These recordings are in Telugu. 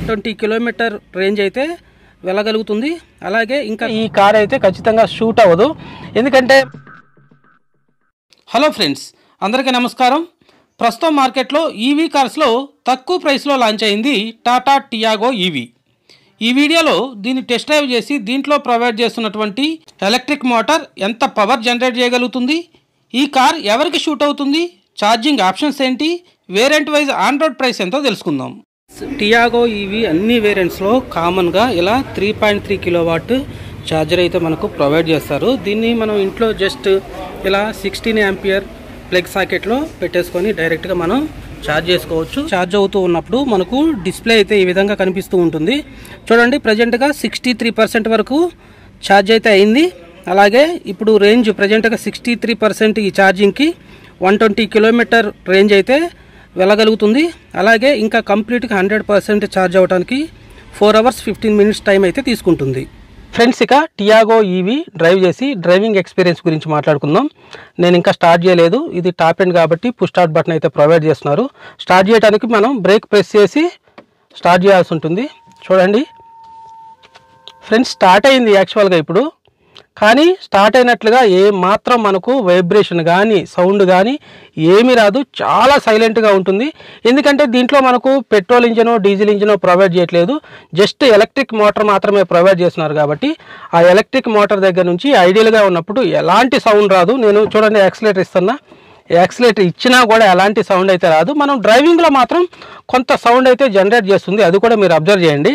ట్వంటీ కిలోమీటర్ రేంజ్ అయితే వెళ్ళగలుగుతుంది అలాగే ఇంకా ఈ కార్ అయితే ఖచ్చితంగా షూట్ అవ్వదు ఎందుకంటే హలో ఫ్రెండ్స్ అందరికీ నమస్కారం ప్రస్తుతం మార్కెట్లో ఈవీ కార్స్లో తక్కువ ప్రైస్లో లాంచ్ అయింది టాటా టియాగో ఈవీ ఈ వీడియోలో దీన్ని టెస్ట్ డ్రైవ్ చేసి దీంట్లో ప్రొవైడ్ చేస్తున్నటువంటి ఎలక్ట్రిక్ మోటార్ ఎంత పవర్ జనరేట్ చేయగలుగుతుంది ఈ కార్ ఎవరికి షూట్ అవుతుంది ఛార్జింగ్ ఆప్షన్స్ ఏంటి variant wise on road price ఎంతో తెలుసుకుందాం టియాగో ఈవీ అన్ని వేరియంట్స్లో కామన్గా ఇలా three point three kilo watt charger అయితే మనకు ప్రొవైడ్ చేస్తారు దీన్ని మనం ఇంట్లో జస్ట్ ఇలా సిక్స్టీన్ యాంపియర్ ప్లగ్ సాకెట్లో పెట్టేసుకొని డైరెక్ట్గా మనం ఛార్జ్ చేసుకోవచ్చు ఛార్జ్ అవుతూ ఉన్నప్పుడు మనకు డిస్ప్లే అయితే ఈ విధంగా కనిపిస్తూ ఉంటుంది చూడండి ప్రజెంట్గా సిక్స్టీ త్రీ పర్సెంట్ వరకు ఛార్జ్ అయితే అయింది అలాగే ఇప్పుడు రేంజ్ ప్రజెంట్గా సిక్స్టీ త్రీ పర్సెంట్ ఈ ఛార్జింగ్కి వన్ ట్వంటీ కిలోమీటర్ రేంజ్ అయితే వెళ్ళగలుగుతుంది అలాగే ఇంకా కంప్లీట్గా హండ్రెడ్ పర్సెంట్ ఛార్జ్ అవ్వడానికి four hours fifteen minutes time అయితే తీసుకుంటుంది ఫ్రెండ్స్ ఇక టియాగో ఈవీ డ్రైవ్ చేసి డ్రైవింగ్ ఎక్స్పీరియన్స్ గురించి మాట్లాడుకుందాం నేను ఇంకా స్టార్ట్ చేయలేదు ఇది టాప్ ఎండ్ కాబట్టి పుష్ స్టార్ట్ బటన్ అయితే ప్రొవైడ్ చేస్తున్నారు స్టార్ట్ చేయడానికి మనం బ్రేక్ ప్రెస్ చేసి స్టార్ట్ చేయాల్సి ఉంటుంది చూడండి ఫ్రెండ్స్ స్టార్ట్ అయింది యాక్చువల్గా ఇప్పుడు కానీ స్టార్ట్ అయినట్లుగా ఏ మాత్రం మనకు వైబ్రేషన్ కానీ సౌండ్ కానీ ఏమీ రాదు చాలా సైలెంట్గా ఉంటుంది ఎందుకంటే దీంట్లో మనకు పెట్రోల్ ఇంజనో డీజిల్ ఇంజనో ప్రొవైడ్ చేయట్లేదు జస్ట్ ఎలక్ట్రిక్ మోటార్ మాత్రమే ప్రొవైడ్ చేస్తున్నారు కాబట్టి ఆ ఎలక్ట్రిక్ మోటార్ దగ్గర నుంచి ఐడియల్గా ఉన్నప్పుడు ఎలాంటి సౌండ్ రాదు నేను చూడండి యాక్సిలేటర్ ఇస్తున్నా యాక్సిలేటర్ ఇచ్చినా కూడా ఎలాంటి సౌండ్ అయితే రాదు మనం డ్రైవింగ్లో మాత్రం కొంత సౌండ్ అయితే జనరేట్ చేస్తుంది అది కూడా మీరు అబ్జర్వ్ చేయండి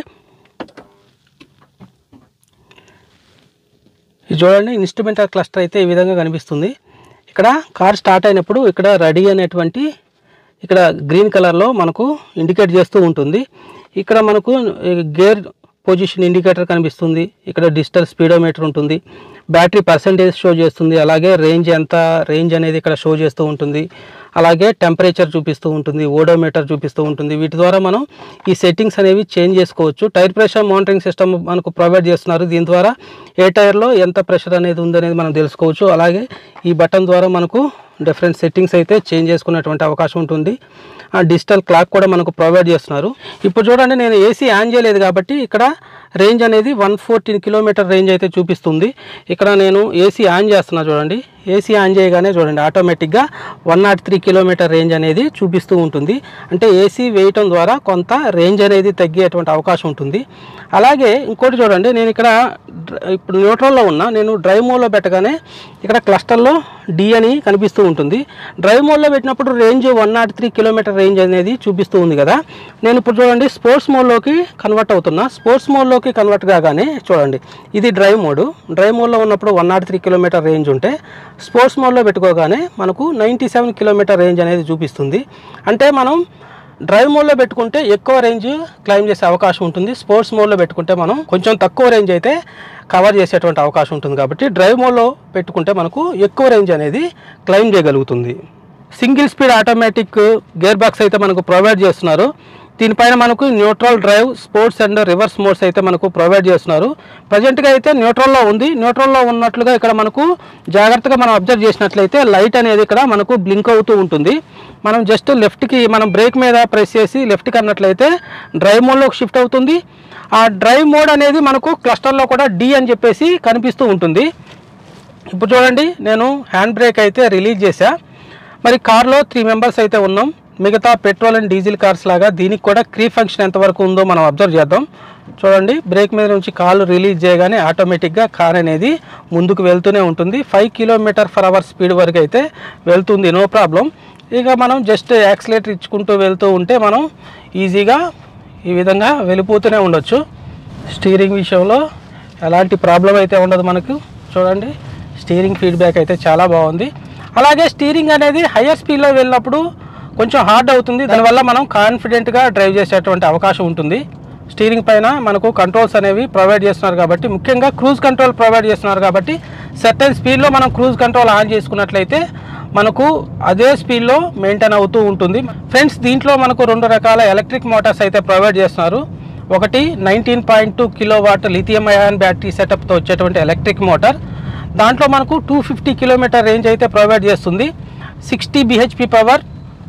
ఇది చూడండి ఇన్స్ట్రుమెంటల్ క్లస్టర్ అయితే ఈ విధంగా కనిపిస్తుంది ఇక్కడ కార్ స్టార్ట్ అయినప్పుడు ఇక్కడ రెడీ అనేటువంటి ఇక్కడ గ్రీన్ కలర్లో మనకు ఇండికేట్ చేస్తూ ఉంటుంది ఇక్కడ మనకు గేర్ పొజిషన్ ఇండికేటర్ కనిపిస్తుంది ఇక్కడ డిజిటల్ స్పీడోమీటర్ ఉంటుంది బ్యాటరీ పర్సంటేజ్ షో చేస్తుంది అలాగే రేంజ్ ఎంత రేంజ్ అనేది ఇక్కడ షో చేస్తూ ఉంటుంది అలాగే టెంపరేచర్ చూపిస్తూ ఉంటుంది ఓడోమీటర్ చూపిస్తూ ఉంటుంది వీటి ద్వారా మనం ఈ సెట్టింగ్స్ అనేవి చేంజ్ చేసుకోవచ్చు టైర్ ప్రెషర్ మానిటరింగ్ సిస్టమ్ మనకు ప్రొవైడ్ చేస్తున్నారు దీని ద్వారా ఏ టైర్లో ఎంత ప్రెషర్ అనేది ఉందనేది మనం తెలుసుకోవచ్చు అలాగే ఈ బటన్ ద్వారా మనకు డిఫరెంట్ సెట్టింగ్స్ అయితే చేంజ్ చేసుకునేటువంటి అవకాశం ఉంటుంది ఆ డిజిటల్ క్లాక్ కూడా మనకు ప్రొవైడ్ చేస్తున్నారు ఇప్పుడు చూడండి నేను ఏసీ ఆన్ చేయలేదు కాబట్టి ఇక్కడ రేంజ్ అనేది వన్ ఫోర్టీన్ కిలోమీటర్ రేంజ్ అయితే చూపిస్తుంది ఇక్కడ నేను ఏసీ ఆన్ చేస్తున్నా చూడండి ఏసీ ఆన్ చేయగానే చూడండి ఆటోమేటిక్గా one naught three kilometre range అనేది చూపిస్తూ ఉంటుంది అంటే ఏసీ వేయటం ద్వారా కొంత రేంజ్ అనేది తగ్గేటువంటి అవకాశం ఉంటుంది అలాగే ఇంకోటి చూడండి నేను ఇక్కడ డ్ర- ఇప్పుడు న్యూట్రల్లో ఉన్నా నేను డ్రైవ్ మోడ్లో పెట్టగానే ఇక్కడ క్లస్టర్లో డి అని కనిపిస్తూ ఉంటుంది డ్రైవ్ మోడ్లో పెట్టినప్పుడు range one naught three kilometre range అనేది చూపిస్తూ ఉంది కదా నేను ఇప్పుడు చూడండి స్పోర్ట్స్ మోడ్లోకి కన్వర్ట్ అవుతున్నా స్పోర్ట్స్ మోడ్లోకి కన్వర్ట్ కాగానే చూడండి ఇది డ్రైవ్ మోడ్ డ్రైవ్ మోడ్లో ఉన్నప్పుడు one naught three kilometre range ఉంటే స్పోర్ట్స్ మోడ్లో పెట్టుకోగానే మనకు నైంటీ సెవెన్ కిలోమీటర్ రేంజ్ అనేది చూపిస్తుంది అంటే మనం డ్రైవ్ మోడ్లో పెట్టుకుంటే ఎక్కువ రేంజ్ క్లైమ్ చేసే అవకాశం ఉంటుంది స్పోర్ట్స్ మోడ్లో పెట్టుకుంటే మనం కొంచెం తక్కువ రేంజ్ అయితే కవర్ చేసేటువంటి అవకాశం ఉంటుంది కాబట్టి డ్రైవ్ మోడ్లో పెట్టుకుంటే మనకు ఎక్కువ రేంజ్ అనేది క్లైమ్ చేయగలుగుతుంది single speed automatic gear box అయితే మనకు ప్రొవైడ్ చేస్తున్నారు దీనిపైన మనకు neutral drive sports and reverse modes అయితే మనకు ప్రొవైడ్ చేస్తున్నారు ప్రజెంట్గా అయితే న్యూట్రల్లో ఉంది న్యూట్రల్లో ఉన్నట్లుగా ఇక్కడ మనకు జాగ్రత్తగా మనం అబ్జర్వ్ చేసినట్లయితే లైట్ అనేది ఇక్కడ మనకు బ్లింక్ అవుతూ ఉంటుంది మనం జస్ట్ లెఫ్ట్కి మనం బ్రేక్ మీద ప్రెస్ చేసి లెఫ్ట్కి అన్నట్లయితే డ్రైవ్ మోడ్లోకి షిఫ్ట్ అవుతుంది ఆ డ్రైవ్ మోడ్ అనేది మనకు క్లస్టర్లో కూడా డి అని చెప్పేసి కనిపిస్తూ ఉంటుంది ఇప్పుడు చూడండి నేను హ్యాండ్ బ్రేక్ అయితే రిలీజ్ చేశా మరి కార్లో త్రీ మెంబర్స్ అయితే ఉన్నాం మిగతా పెట్రోల్ అండ్ డీజిల్ కార్స్ లాగా దీనికి కూడా క్రీ ఫంక్షన్ ఎంతవరకు ఉందో మనం అబ్జర్వ్ చేద్దాం చూడండి బ్రేక్ మీద నుంచి కాలు రిలీజ్ చేయగానే ఆటోమేటిక్గా కార్ అనేది ముందుకు వెళ్తూనే ఉంటుంది five kilometre per hour speed వరకు అయితే వెళ్తుంది నో ప్రాబ్లం ఇక మనం జస్ట్ యాక్సిలేటర్ ఇచ్చుకుంటూ వెళ్తూ ఉంటే మనం ఈజీగా ఈ విధంగా వెళ్ళిపోతూనే ఉండొచ్చు స్టీరింగ్ విషయంలో ఎలాంటి ప్రాబ్లం అయితే ఉండదు మనకు చూడండి స్టీరింగ్ ఫీడ్బ్యాక్ అయితే చాలా బాగుంది అలాగే స్టీరింగ్ అనేది హయ్యర్ స్పీడ్లో వెళ్ళినప్పుడు కొంచెం హార్డ్ అవుతుంది దానివల్ల మనం కాన్ఫిడెంట్గా డ్రైవ్ చేసేటువంటి అవకాశం ఉంటుంది స్టీరింగ్ పైన మనకు కంట్రోల్స్ అనేవి ప్రొవైడ్ చేస్తున్నారు కాబట్టి ముఖ్యంగా క్రూజ్ కంట్రోల్ ప్రొవైడ్ చేస్తున్నారు కాబట్టి సర్టెన్ స్పీడ్లో మనం క్రూజ్ కంట్రోల్ ఆన్ చేసుకున్నట్లయితే మనకు అదే స్పీడ్లో మెయింటైన్ అవుతూ ఉంటుంది ఫ్రెండ్స్ దీంట్లో మనకు రెండు రకాల ఎలక్ట్రిక్ మోటార్స్ అయితే ప్రొవైడ్ చేస్తున్నారు ఒకటి nineteen point two kilo watt lithium ion battery సెటప్తో వచ్చేటువంటి ఎలక్ట్రిక్ మోటార్ దాంట్లో మనకు టూ ఫిఫ్టీ కిలోమీటర్ రేంజ్ అయితే ప్రొవైడ్ చేస్తుంది sixty BHP power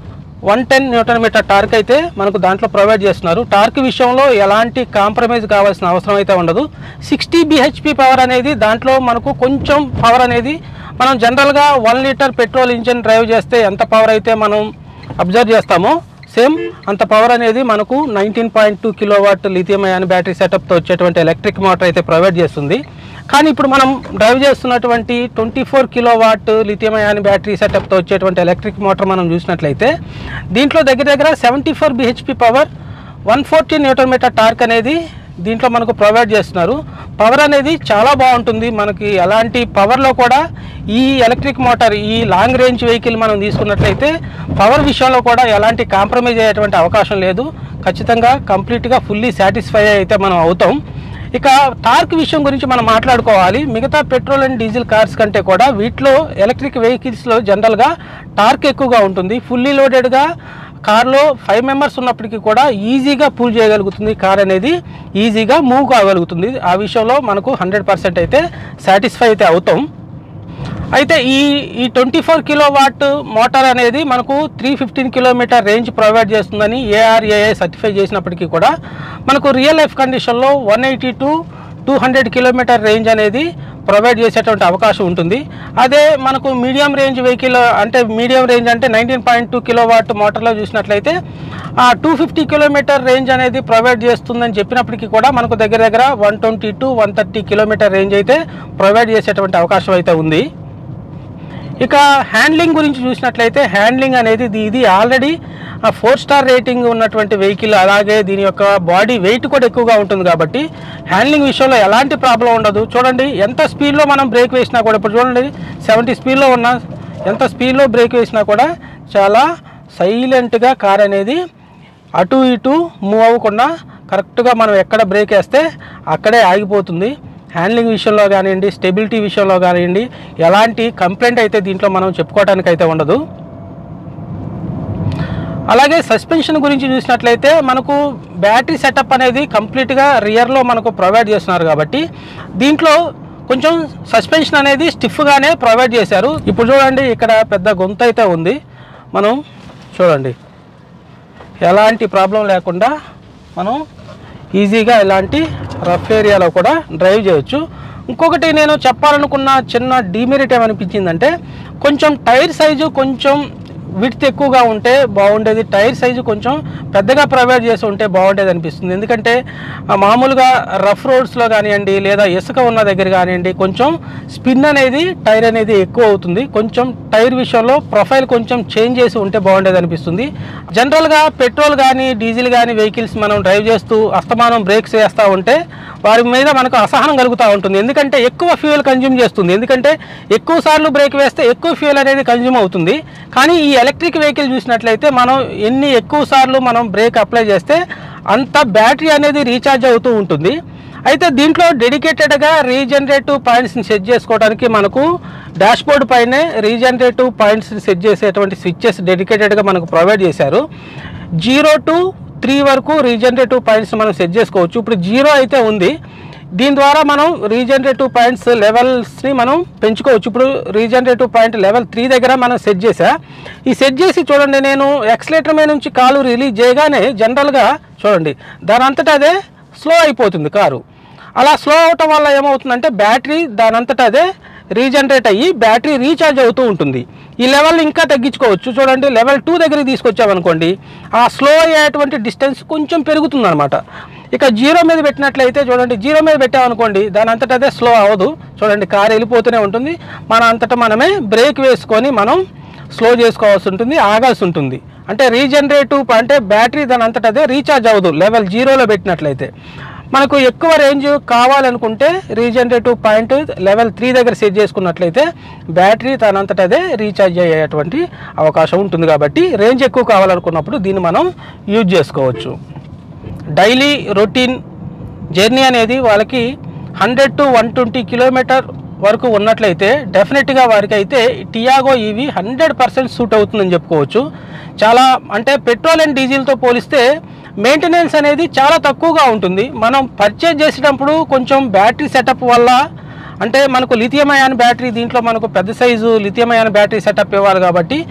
one ten newton metre torque అయితే మనకు దాంట్లో ప్రొవైడ్ చేస్తున్నారు టార్క్ విషయంలో ఎలాంటి కాంప్రమైజ్ కావాల్సిన అవసరం అయితే ఉండదు సిక్స్టీ బిహెచ్పి పవర్ అనేది దాంట్లో మనకు కొంచెం పవర్ అనేది మనం జనరల్గా one litre petrol engine drive చేస్తే ఎంత పవర్ అయితే మనం అబ్జర్వ్ చేస్తామో సేమ్ అంత పవర్ అనేది మనకు nineteen point two kilo watt lithium ion battery సెటప్తో వచ్చేటువంటి ఎలక్ట్రిక్ మోటార్ అయితే ప్రొవైడ్ చేస్తుంది కానీ ఇప్పుడు మనం డ్రైవ్ చేస్తున్నటువంటి twenty four kilo watt lithium ion battery సెటప్తో వచ్చేటువంటి ఎలక్ట్రిక్ మోటార్ మనం చూసినట్లయితే దీంట్లో దగ్గర దగ్గర seventy four BHP power one forty newton metre torque అనేది దీంట్లో మనకు ప్రొవైడ్ చేస్తున్నారు పవర్ అనేది చాలా బాగుంటుంది మనకి ఎలాంటి పవర్లో కూడా ఈ ఎలక్ట్రిక్ మోటార్ ఈ లాంగ్ రేంజ్ వెహికల్ మనం తీసుకున్నట్లయితే పవర్ విషయంలో కూడా ఎలాంటి కాంప్రమైజ్ అయ్యేటువంటి అవకాశం లేదు ఖచ్చితంగా కంప్లీట్గా ఫుల్లీ సాటిస్ఫై అయితే మనం అవుతాం ఇక టార్క్ విషయం గురించి మనం మాట్లాడుకోవాలి మిగతా పెట్రోల్ అండ్ డీజిల్ కార్స్ కంటే కూడా వీటిలో ఎలక్ట్రిక్ వెహికల్స్లో జనరల్గా టార్క్ ఎక్కువగా ఉంటుంది ఫుల్లీ లోడెడ్గా కార్లో ఫైవ్ మెంబర్స్ ఉన్నప్పటికీ కూడా ఈజీగా పూల్ చేయగలుగుతుంది కార్ అనేది ఈజీగా మూవ్ కాగలుగుతుంది ఆ విషయంలో మనకు హండ్రెడ్ పర్సెంట్ అయితే సాటిస్ఫై అయితే అవుతాం అయితే ఈ ఈ twenty four kilo watt motor అనేది మనకు three fifteen kilometre range provide చేస్తుందని ఏఆర్ఏఐ సర్టిఫై చేసినప్పటికీ కూడా మనకు రియల్ లైఫ్ కండిషన్లో one eighty to two hundred kilometre range అనేది ప్రొవైడ్ చేసేటువంటి అవకాశం ఉంటుంది అదే మనకు మీడియం రేంజ్ వెహికల్ అంటే మీడియం రేంజ్ అంటే nineteen point two kilo watt మోటార్లో చూసినట్లయితే ఆ టూ ఫిఫ్టీ కిలోమీటర్ రేంజ్ అనేది ప్రొవైడ్ చేస్తుందని చెప్పినప్పటికీ కూడా మనకు దగ్గర దగ్గర one twenty to one thirty kilometre range అయితే ప్రొవైడ్ చేసేటువంటి అవకాశం అయితే ఉంది ఇక హ్యాండ్లింగ్ గురించి చూసినట్లయితే హ్యాండ్లింగ్ అనేది ఇది ఇది ఆల్రెడీ ఫోర్ స్టార్ రేటింగ్ ఉన్నటువంటి వెహికల్ అలాగే దీని యొక్క బాడీ వెయిట్ కూడా ఎక్కువగా ఉంటుంది కాబట్టి హ్యాండ్లింగ్ విషయంలో ఎలాంటి ప్రాబ్లం ఉండదు చూడండి ఎంత స్పీడ్లో మనం బ్రేక్ వేసినా కూడా ఇప్పుడు చూడండి సెవెంటీ స్పీడ్లో ఉన్న ఎంత స్పీడ్లో బ్రేక్ వేసినా కూడా చాలా సైలెంట్గా కార్ అనేది అటు ఇటు మూవ్ అవ్వకుండా కరెక్ట్గా మనం ఎక్కడ బ్రేక్ వేస్తే అక్కడే ఆగిపోతుంది హ్యాండ్లింగ్ విషయంలో కానివ్వండి స్టెబిలిటీ విషయంలో కానివ్వండి ఎలాంటి కంప్లైంట్ అయితే దీంట్లో మనం చెప్పుకోవడానికి అయితే ఉండదు అలాగే సస్పెన్షన్ గురించి చూసినట్లయితే మనకు బ్యాటరీ సెటప్ అనేది కంప్లీట్గా రియర్లో మనకు ప్రొవైడ్ చేస్తున్నారు కాబట్టి దీంట్లో కొంచెం సస్పెన్షన్ అనేది స్టిఫ్గానే ప్రొవైడ్ చేశారు ఇప్పుడు చూడండి ఇక్కడ పెద్ద గొంతు అయితే ఉంది మనం చూడండి ఎలాంటి ప్రాబ్లం లేకుండా మనం ఈజీగా ఇలాంటి రఫ్ ఏరియాలో కూడా డ్రైవ్ చేయొచ్చు ఇంకొకటి నేను చెప్పాలనుకున్న చిన్న డీమెరిట్ ఏమనిపించిందంటే కొంచెం టైర్ సైజు కొంచెం విడ్త్ ఎక్కువగా ఉంటే బాగుండేది టైర్ సైజు కొంచెం పెద్దగా ప్రొవైడ్ చేసి ఉంటే బాగుండేది అనిపిస్తుంది ఎందుకంటే ఆ మామూలుగా రఫ్ రోడ్స్లో కానివ్వండి లేదా ఇసుక ఉన్న దగ్గర కానివ్వండి కొంచెం స్పిన్ అనేది టైర్ అనేది ఎక్కువ అవుతుంది కొంచెం టైర్ విషయంలో ప్రొఫైల్ కొంచెం చేంజ్ చేసి ఉంటే బాగుండేది అనిపిస్తుంది జనరల్గా పెట్రోల్ కానీ డీజిల్ కానీ వెహికల్స్ మనం డ్రైవ్ చేస్తూ అస్తమానం బ్రేక్స్ వేస్తూ ఉంటే వారి మీద మనకు అసహనం కలుగుతూ ఉంటుంది ఎందుకంటే ఎక్కువ ఫ్యూయల్ కన్జ్యూమ్ చేస్తుంది ఎందుకంటే ఎక్కువ సార్లు బ్రేక్ వేస్తే ఎక్కువ ఫ్యూయల్ అనేది కన్జ్యూమ్ అవుతుంది కానీ ఈ ఎలక్ట్రిక్ వెహికల్ చూసినట్లయితే మనం ఎన్ని ఎక్కువ సార్లు మనం బ్రేక్ అప్లై చేస్తే అంత బ్యాటరీ అనేది రీఛార్జ్ అవుతూ ఉంటుంది అయితే దీంట్లో డెడికేటెడ్గా రీజనరేటివ్ పాయింట్స్ని సెట్ చేసుకోవడానికి మనకు డాష్ బోర్డ్ పైనే రీజనరేటివ్ పాయింట్స్ని సెట్ చేసేటువంటి స్విచ్చెస్ డెడికేటెడ్గా మనకు ప్రొవైడ్ చేశారు జీరో టు త్రీ వరకు రీజనరేటివ్ పాయింట్స్ మనం సెట్ చేసుకోవచ్చు ఇప్పుడు జీరో అయితే ఉంది దీని ద్వారా మనం రీజనరేటివ్ పాయింట్స్ లెవెల్స్ని మనం పెంచుకోవచ్చు ఇప్పుడు రీజనరేటివ్ పాయింట్ లెవెల్ త్రీ దగ్గర మనం సెట్ చేసా ఈ సెట్ చేసి చూడండి నేను ఎక్సలేటర్ మీద నుంచి కాలు రిలీజ్ చేయగానే జనరల్గా చూడండి దాని అంతటా అదే స్లో అయిపోతుంది కారు అలా స్లో అవటం వల్ల ఏమవుతుందంటే బ్యాటరీ దాని అంతటా అదే రీజనరేట్ అయ్యి బ్యాటరీ రీఛార్జ్ అవుతూ ఉంటుంది ఈ లెవెల్ ఇంకా తగ్గించుకోవచ్చు చూడండి లెవెల్ టూ దగ్గరికి తీసుకొచ్చామనుకోండి ఆ స్లో అయ్యేటువంటి డిస్టెన్స్ కొంచెం పెరుగుతుంది అనమాట ఇక జీరో మీద పెట్టినట్లయితే చూడండి జీరో మీద పెట్టామనుకోండి దాని అంతటా అదే స్లో అవ్వదు చూడండి కార్ వెళ్ళిపోతూనే ఉంటుంది మన అంతటా మనమే బ్రేక్ వేసుకొని మనం స్లో చేసుకోవాల్సి ఉంటుంది ఆగాల్సి ఉంటుంది అంటే రీజనరేటివ్ అంటే బ్యాటరీ దాని అంతటా అదే రీఛార్జ్ అవ్వదు లెవెల్ జీరోలో పెట్టినట్లయితే మనకు ఎక్కువ రేంజ్ కావాలనుకుంటే రీజనరేటివ్ పాయింట్ లెవెల్ త్రీ దగ్గర సెట్ చేసుకున్నట్లయితే బ్యాటరీ తనంతట అదే రీఛార్జ్ అయ్యేటువంటి అవకాశం ఉంటుంది కాబట్టి రేంజ్ ఎక్కువ కావాలనుకున్నప్పుడు దీన్ని మనం యూజ్ చేసుకోవచ్చు డైలీ రొటీన్ జర్నీ అనేది వాళ్ళకి hundred to one twenty kilometre వరకు ఉన్నట్లయితే డెఫినెట్గా వారికి అయితే Tiago EV hundred percent suit అవుతుందని చెప్పుకోవచ్చు చాలా అంటే పెట్రోల్ అండ్ డీజిల్తో పోలిస్తే మెయింటెనెన్స్ అనేది చాలా తక్కువగా ఉంటుంది మనం పర్చేజ్ చేసేటప్పుడు కొంచెం బ్యాటరీ సెటప్ వల్ల అంటే మనకు లిథియం అయాన్ బ్యాటరీ దీంట్లో మనకు పెద్ద size lithium ion battery setup ఇవ్వాలి కాబట్టి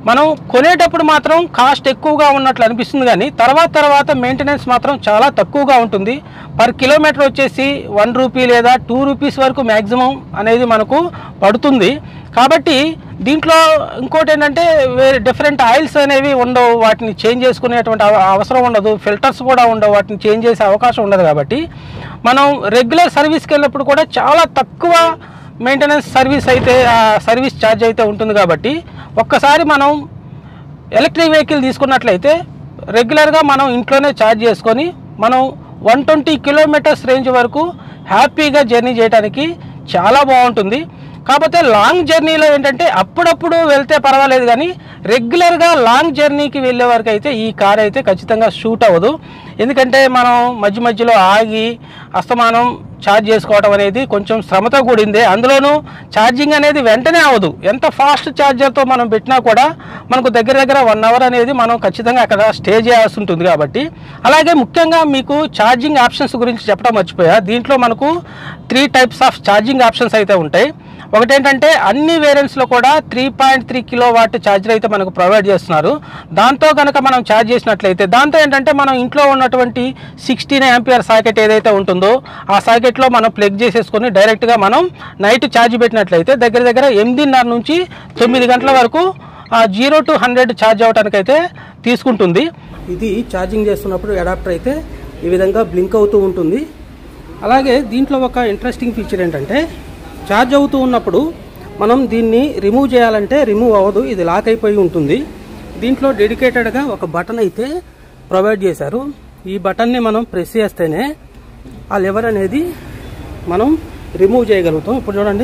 మనం కొనేటప్పుడు మాత్రం కాస్ట్ ఎక్కువగా ఉన్నట్లు అనిపిస్తుంది కానీ తర్వాత తర్వాత మెయింటెనెన్స్ మాత్రం చాలా తక్కువగా ఉంటుంది పర్ కిలోమీటర్ వచ్చేసి వన్ రూపీ లేదా టూ రూపీస్ వరకు మ్యాక్సిమం అనేది మనకు పడుతుంది కాబట్టి దీంట్లో ఇంకోటి ఏంటంటే వేరే డిఫరెంట్ ఆయిల్స్ అనేవి ఉండవు వాటిని చేంజ్ చేసుకునేటువంటి అవ- అవసరం ఉండదు ఫిల్టర్స్ కూడా ఉండవు వాటిని చేంజ్ చేసే అవకాశం ఉండదు కాబట్టి మనం రెగ్యులర్ సర్వీస్కి వెళ్ళినప్పుడు కూడా చాలా తక్కువ మెయింటెనెన్స్ సర్వీస్ అయితే ఆ సర్వీస్ ఛార్జ్ అయితే ఉంటుంది కాబట్టి ఒక్కసారి మనం ఎలక్ట్రిక్ వెహికల్ తీసుకున్నట్లయితే రెగ్యులర్గా మనం ఇంట్లోనే ఛార్జ్ చేసుకొని మనం వన్ ట్వంటీ కిలోమీటర్స్ రేంజ్ వరకు హ్యాపీగా జర్నీ చేయడానికి చాలా బాగుంటుంది కాకపోతే లాంగ్ జర్నీలో ఏంటంటే అప్పుడప్పుడు వెళ్తే పర్వాలేదు కానీ రెగ్యులర్గా లాంగ్ జర్నీకి వెళ్ళే వరకు అయితే ఈ కార్ అయితే ఖచ్చితంగా షూట్ అవ్వదు ఎందుకంటే మనం మధ్య మధ్యలో ఆగి అస్తమానం ఛార్జ్ చేసుకోవడం అనేది కొంచెం శ్రమతో కూడిందే అందులోనూ ఛార్జింగ్ అనేది వెంటనే అవ్వదు ఎంత ఫాస్ట్ ఛార్జర్తో మనం పెట్టినా కూడా మనకు దగ్గర దగ్గర వన్ అవర్ అనేది మనం ఖచ్చితంగా అక్కడ స్టే చేయాల్సి ఉంటుంది కాబట్టి అలాగే ముఖ్యంగా మీకు ఛార్జింగ్ ఆప్షన్స్ గురించి చెప్పడం మర్చిపోయా దీంట్లో మనకు three types of charging options అయితే ఉంటాయి ఒకటేంటంటే అన్ని వేరియంట్స్లో కూడా three point three kilo watt charger అయితే మనకు ప్రొవైడ్ చేస్తున్నారు దాంతో కనుక మనం ఛార్జ్ చేసినట్లయితే దాంతో ఏంటంటే మనం ఇంట్లో ఉన్నటువంటి సిక్స్టీన్ యాంపియర్ సాకెట్ ఏదైతే ఉంటుందో ఆ సాకెట్లో మనం ప్లగ్ చేసేసుకొని డైరెక్ట్గా మనం నైట్ ఛార్జ్ పెట్టినట్లయితే దగ్గర దగ్గర ఎనిమిదిన్నర నుంచి తొమ్మిది గంటల వరకు జీరో టు హండ్రెడ్ ఛార్జ్ అవ్వడానికి అయితే తీసుకుంటుంది ఇది ఛార్జింగ్ చేస్తున్నప్పుడు అడాప్టర్ అయితే ఈ విధంగా బ్లింక్ అవుతూ ఉంటుంది అలాగే దీంట్లో ఒక ఇంట్రెస్టింగ్ ఫీచర్ ఏంటంటే ఛార్జ్ అవుతూ ఉన్నప్పుడు మనం దీన్ని రిమూవ్ చేయాలంటే రిమూవ్ అవ్వదు ఇది లాక్ అయిపోయి ఉంటుంది దీంట్లో డెడికేటెడ్గా ఒక బటన్ అయితే ప్రొవైడ్ చేశారు ఈ బటన్ని మనం ప్రెస్ చేస్తేనే ఆ లెవర్ అనేది మనం రిమూవ్ చేయగలుగుతాం ఇప్పుడు చూడండి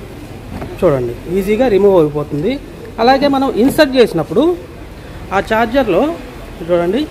చూడండి ఈజీగా రిమూవ్ అయిపోతుంది అలాగే మనం ఇన్సర్ట్ చేసినప్పుడు ఆ ఛార్జర్లో చూడండి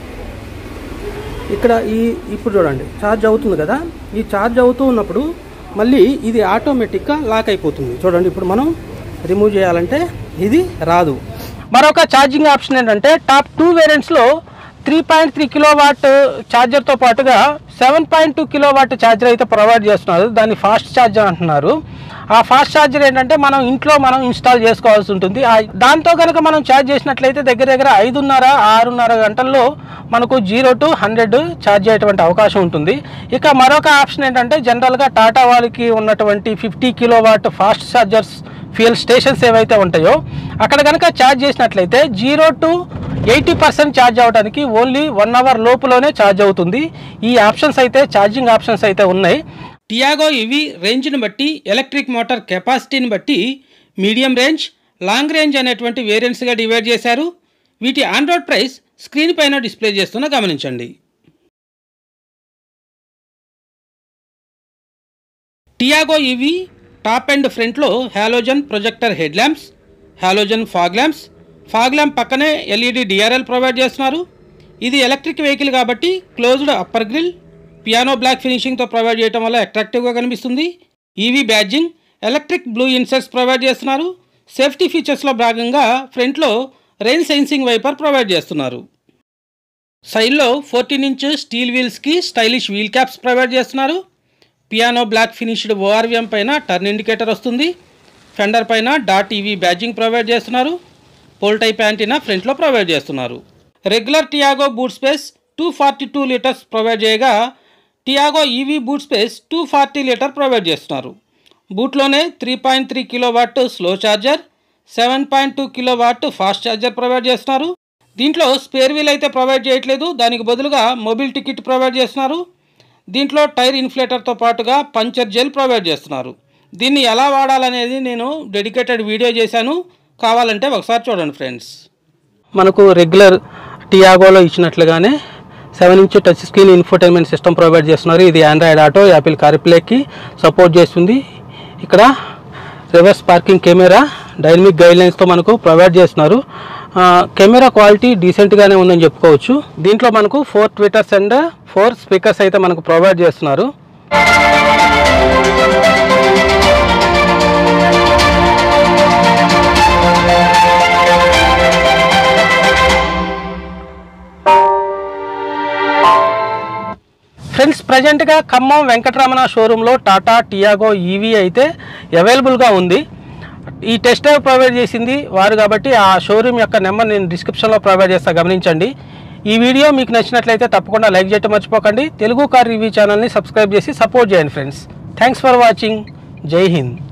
ఇక్కడ ఈ ఇప్పుడు చూడండి ఛార్జ్ అవుతుంది కదా ఈ ఛార్జ్ అవుతూ ఉన్నప్పుడు మళ్ళీ ఇది ఆటోమేటిక్గా లాక్ అయిపోతుంది చూడండి ఇప్పుడు మనం రిమూవ్ చేయాలంటే ఇది రాదు మరొక ఛార్జింగ్ ఆప్షన్ ఏంటంటే టాప్ టూ వేరియంట్స్లో three point three kilo watt ఛార్జర్తో పాటుగా seven point two kilo watt charger అయితే ప్రొవైడ్ చేస్తున్నారు దాన్ని ఫాస్ట్ ఛార్జర్ అంటున్నారు ఆ ఫాస్ట్ ఛార్జర్ ఏంటంటే మనం ఇంట్లో మనం ఇన్స్టాల్ చేసుకోవాల్సి ఉంటుంది ఆ- దాంతో కనుక మనం ఛార్జ్ చేసినట్లయితే దగ్గర దగ్గర ఐదున్నర ఆరున్నర గంటల్లో మనకు జీరో టు హండ్రెడ్ ఛార్జ్ అయ్యేటువంటి అవకాశం ఉంటుంది ఇక మరొక ఆప్షన్ ఏంటంటే జనరల్గా టాటా వాళ్ళకి ఉన్నటువంటి fifty kilo watt fast chargers fuel stations ఏవైతే ఉంటాయో అక్కడ కనుక ఛార్జ్ చేసినట్లయితే zero to eighty percent charge అవ్వడానికి ఓన్లీ వన్ అవర్ లోపులోనే ఛార్జ్ అవుతుంది ఈ ఆప్షన్స్ అయితే ఛార్జింగ్ ఆప్షన్స్ అయితే ఉన్నాయి టియాగో ఇవి రేంజ్ని బట్టి ఎలక్ట్రిక్ మోటార్ కెపాసిటీని బట్టి మీడియం రేంజ్ లాంగ్ రేంజ్ అనేటువంటి వేరియంట్స్గా డివైడ్ చేశారు వీటి ఆన్ రోడ్ ప్రైస్ స్క్రీన్ పైన డిస్ప్లే చేస్తున్న గమనించండి టియాగో ఇవి టాప్ అండ్ ఫ్రంట్లో halogen projector head lamps halogen fog lamps fog lamp పక్కనే ఎల్ఈడి డిఆర్ఎల్ ప్రొవైడ్ చేస్తున్నారు ఇది ఎలక్ట్రిక్ వెహికల్ కాబట్టి closed upper grille piano black ఫినిషింగ్తో ప్రొవైడ్ చేయడం వల్ల అట్రాక్టివ్గా కనిపిస్తుంది EV badging electric blue inserts provide చేస్తున్నారు సేఫ్టీ ఫీచర్స్లో భాగంగా ఫ్రంట్లో రెయిన్ సెన్సింగ్ వైపర్ ప్రొవైడ్ చేస్తున్నారు సైడ్లో ఫోర్టీన్ ఇంచ్ స్టీల్ వీల్స్కి స్టైలిష్ వీల్ క్యాప్స్ ప్రొవైడ్ చేస్తున్నారు పియానో బ్లాక్ ఫినిష్డ్ ఓఆర్విఎం పైన టర్న్ ఇండికేటర్ వస్తుంది ఫెండర్ పైన డాట్ ఈవీ బ్యాడ్జింగ్ ప్రొవైడ్ చేస్తున్నారు పోల్ టైప్ యాంటీనా ఫ్రంట్లో ప్రొవైడ్ చేస్తున్నారు regular Tiago boot space two forty two litres provide చేయగా Tiago EV boot space two forty litre provide చేస్తున్నారు బూట్లోనే three point three kilo watt slow charger seven point two kilo watt fast charger provide చేస్తున్నారు దీంట్లో స్పేర్ వీల్ అయితే ప్రొవైడ్ చేయట్లేదు దానికి బదులుగా మొబిల్ టికెట్ ప్రొవైడ్ చేస్తున్నారు దీంట్లో టైర్ ఇన్ఫ్లేటర్తో పాటుగా పంచర్ జెల్ ప్రొవైడ్ చేస్తున్నారు దీన్ని ఎలా వాడాలనేది నేను డెడికేటెడ్ వీడియో చేశాను కావాలంటే ఒకసారి చూడండి ఫ్రెండ్స్ మనకు రెగ్యులర్ టియాగోలో ఇచ్చినట్లుగానే seven inch touch screen infotainment system provide చేస్తున్నారు ఇది ఆండ్రాయిడ్ ఆటో యాపిల్ కార్ప్లేకి సపోర్ట్ చేస్తుంది ఇక్కడ రివర్స్ పార్కింగ్ కెమెరా డైనమిక్ గైడ్లైన్స్తో మనకు ప్రొవైడ్ చేస్తున్నారు ఆ, కెమెరా క్వాలిటీ డీసెంట్గానే ఉందని చెప్పుకోవచ్చు దీంట్లో మనకు four tweeters and four speakers అయితే మనకు ప్రొవైడ్ చేస్తున్నారు ఫ్రెండ్స్ ప్రజెంట్గా ఖమ్మం వెంకటరమణ షోరూంలో టాటా టియాగో ఈవీ అయితే అవైలబుల్గా ఉంది ఈ టెస్ట్ డ్రైవ్ ప్రొవైడ్ చేసింది వారు కాబట్టి ఆ షోరూమ్ యొక్క నెంబర్ నేను డిస్క్రిప్షన్లో ప్రొవైడ్ చేస్తా గమనించండి ఈ వీడియో మీకు నచ్చినట్లయితే తప్పకుండా లైక్ చేయటం మర్చిపోకండి తెలుగు కార్ రివ్యూ ఛానల్ని సబ్స్క్రైబ్ చేసి సపోర్ట్ చేయండి ఫ్రెండ్స్ థ్యాంక్స్ ఫర్ వాచింగ్ జై హింద్